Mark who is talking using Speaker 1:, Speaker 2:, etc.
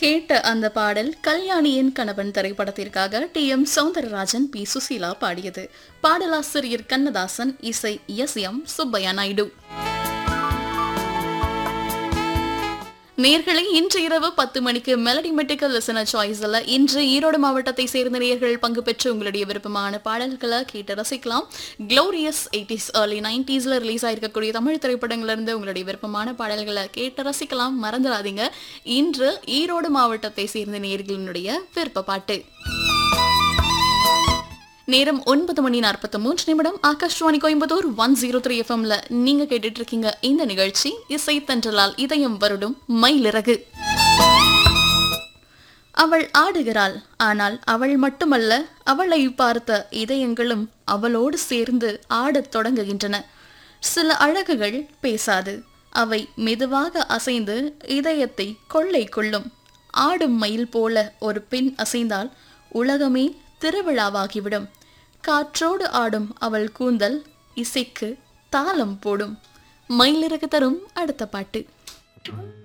Speaker 1: கேட்ட அந்த பாடல் கல்யாணியின் கணவன் திரைப்படத்திற்காக T M Soundararajan P Susheela பாடியது பாடலாசிரியர் கண்ணதாசன் இசை எஸ் எம் சுப்பையா நாயுடு நேர்களை இன்று இரவு பத்து மணிக்கு மெலடி மெட்டிக்கல் லிசனர் சாய்ஸ்ல இன்று ஈரோடு மாவட்டத்தை சேர்ந்த நேர்கள் பங்கு பெற்று உங்களுடைய விருப்பமான பாடல்களை கேட்டு ரசிக்கலாம் க்ளோரியஸ் எயிட்டிஸ் ஏர்லி நைன்டிஸ்ல ரிலீஸ் ஆயிருக்கக்கூடிய தமிழ் திரைப்படங்கள்ல இருந்து உங்களுடைய விருப்பமான பாடல்களை கேட்டு ரசிக்கலாம் மறந்துடாதீங்க இன்று ஈரோடு மாவட்டத்தை சேர்ந்த நேர்களினுடைய விருப்ப பாட்டு நேரம் ஒன்பது மணி நாற்பத்தி மூன்று நிமிடம் Akashvani Coimbatore one zero three எஃப்எம்ல நீங்க கேட்டுட்டு இருக்கீங்க இந்த நிகழ்ச்சி இசை தன்றலால் இதயம் வருடும் மயிலிறகு அவள் ஆடுகிறாள் ஆனால் அவள் மட்டுமல்ல அவளை பார்த்த இதயங்களும் அவளோடு சேர்ந்து ஆடத் தொடங்குகின்றன சில அழகுகள் பேசாது அவை மெதுவாக அசைந்து இதயத்தை கொள்ளை கொள்ளும் ஆடும் மயில் போல ஒரு பெண் அசைந்தால் உலகமே திருவிழாவாகிவிடும் காற்றோடு ஆடும் அவள் கூந்தல் இசைக்கு தாளம் போடும் மயிலிறகு தரும் அடுத்த பாட்டு